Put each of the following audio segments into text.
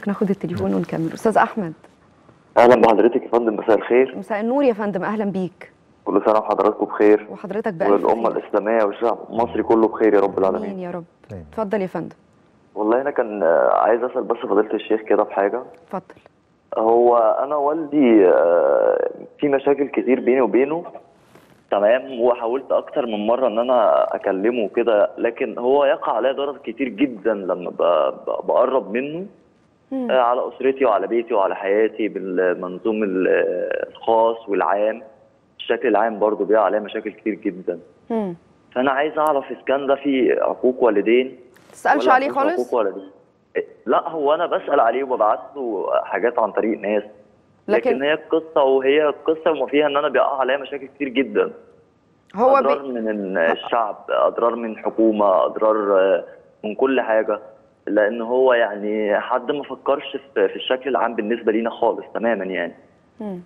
حضرتك ناخد التليفون ونكمل استاذ احمد اهلا بحضرتك يا فندم مساء الخير مساء النور يا فندم اهلا بيك كل سنه وحضراتكم بخير وحضرتك بألف والامه خير. الاسلاميه والشعب المصري كله بخير يا رب امين العالمين يا رب طيب. اتفضل يا فندم والله انا كان آه، عايز اسال بس فضيله الشيخ كده في حاجه اتفضل هو انا والدي آه، في مشاكل كتير بيني وبينه تمام وحاولت اكتر من مره ان انا اكلمه كده لكن هو يقع عليا ضرر كتير جدا لما ب- ب- بقرب منه مم. آه، على اسرتي وعلى بيتي وعلى حياتي بالمنظوم ال- آه، الخاص والعام الشكل العام برضه بيقع عليا مشاكل كتير جدا مم. فانا عايز اعرف اذا كان ده في عقوق والدين تسالش ولا عليه مفيش خالص عقوق والدين إيه، لا هو انا بسال عليه وببعت له حاجات عن طريق ناس لكن, لكن هي القصه وهي القصه وما فيها ان انا بيقع عليا مشاكل كتير جدا هو اضرار بي... من الشعب اضرار من حكومه اضرار آه، من كل حاجه لان هو يعني حد ما فكرش في في الشكل العام بالنسبه لينا خالص تماما يعني مم.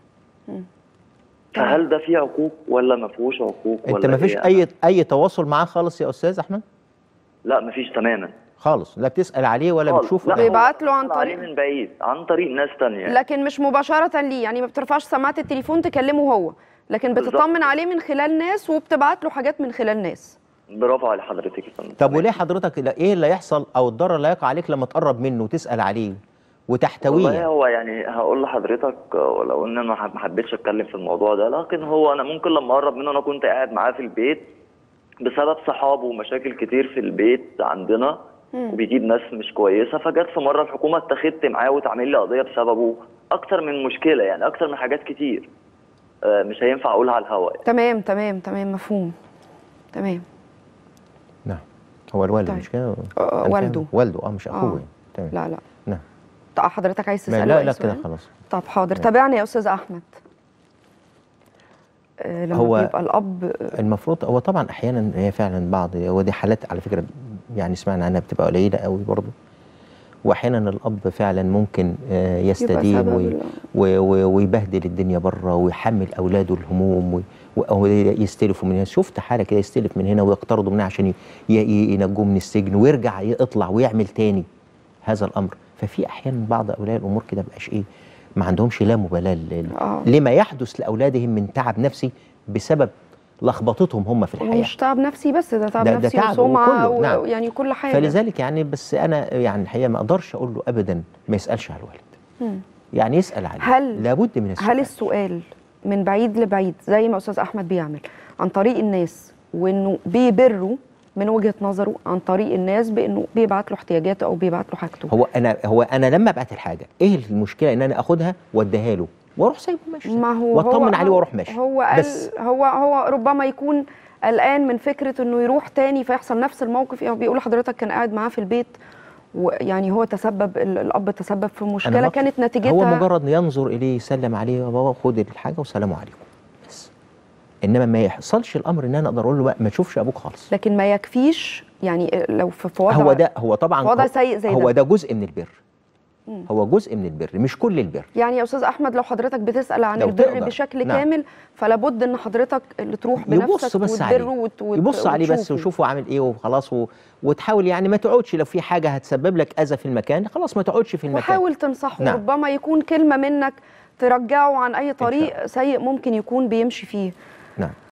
فهل ده فيه عقوق ولا ما فيهوش عقوق انت ولا ما فيش إيه؟ اي اي تواصل معاه خالص يا استاذ احمد لا ما فيش تماما خالص لا بتسال عليه ولا خالص. بتشوفه لا، ده؟ هو بيبعت له عن بيسأل عليه طريق- من بعيد عن طريق ناس تانية لكن مش مباشره ليه يعني ما بترفعش سماعه التليفون تكلمه هو لكن بالظبط. بتطمن عليه من خلال ناس وبتبعت له حاجات من خلال ناس برافو على حضرتك يا فندم طب وليه حضرتك لا- ايه اللي يحصل او الضرر اللي يقع عليك لما تقرب منه وتسال عليه وتحتويه والله يعني؟ هو يعني هقول لحضرتك آه، ولو ان انا ما حب- ما حبيتش اتكلم في الموضوع ده لكن هو انا ممكن لما اقرب منه انا كنت قاعد معاه في البيت بسبب صحابه ومشاكل كتير في البيت عندنا وبيجيب ناس مش كويسه فجت في مره الحكومه اتخذت معاه وتعمل لي قضيه بسببه اكتر من مشكله يعني اكتر من حاجات كتير آه، مش هينفع اقولها على الهواء تمام تمام تمام مفهوم تمام نعم هو الوالد طيب. مش كده؟ آه، أنا فاهم. والده. والده اه مش اخوه آه. يعني تمام لا لا نعم طب حضرتك عايز ما- تساله لا أي لا كده سؤال؟ خلاص طب حاضر تابعني يا استاذ احمد آه، لما هو- بيبقى الاب المفروض هو طبعا احيانا هي فعلا بعض ودي حالات على فكره يعني سمعنا عنها بتبقى قليله قوي برضه واحيانا الاب فعلا ممكن آه، يستدين سبب وي- ال- و- و- ويبهدل الدنيا بره ويحمل اولاده الهموم و- و- او يستلفوا من هنا شفت حاله كده يستلف من هنا ويقترضوا منها عشان ي- ي- ينجوه من السجن ويرجع يطلع ويعمل تاني هذا الامر ففي احيانا بعض اولياء الامور كده مبقاش ايه ما عندهمش لا مبالاه ل- آه. لما يحدث لاولادهم من تعب نفسي بسبب لخبطتهم هم في الحياه ومش تعب نفسي بس ده تعب ده- ده نفسي تعب وسمعه وكله، نعم. يعني كل حاجه فلذلك يعني بس انا يعني الحقيقه ما اقدرش اقول له ابدا ما يسالش على الوالد مم. يعني يسال عليه هل- لابد من السؤال هل السؤال من بعيد لبعيد زي ما استاذ احمد بيعمل عن طريق الناس وانه بيبروا من وجهه نظره عن طريق الناس بانه بيبعت له احتياجاته او بيبعت له حاجته هو انا هو انا لما ابعت الحاجه ايه المشكله ان انا اخدها واديها له واروح سايبه ماشي ما هو واطمن هو عليه واروح ماشي هو قال بس هو هو ربما يكون قلقان من فكره انه يروح تاني فيحصل نفس الموقف يعني بيقول لحضرتك كان قاعد معاه في البيت ويعني هو تسبب ال- الاب تسبب في أنا مشكله بق- كانت نتيجتها هو مجرد ينظر اليه يسلم عليه يا بابا خد الحاجه وسلام عليكم بس انما ما يحصلش الامر ان انا اقدر اقول له بقى ما تشوفش ابوك خالص لكن ما يكفيش يعني لو في في وضع هو ده هو طبعا في وضع هو- سيء زي هو ده ده جزء من البر هو جزء من البر مش كل البر يعني يا استاذ احمد لو حضرتك بتسال عن لو البر تقدر. بشكل نعم. كامل فلا بد ان حضرتك اللي تروح بنفسك يبص بس عليه وتبره وت... وت... يبص عليه بس وتشوفه. ويشوفه عامل ايه وخلاص و... وتحاول يعني ما تقعدش لو في حاجه هتسبب لك اذى في المكان خلاص ما تقعدش في المكان وحاول تنصحه نعم. ربما يكون كلمه منك ترجعه عن اي طريق سيء ممكن يكون بيمشي فيه نعم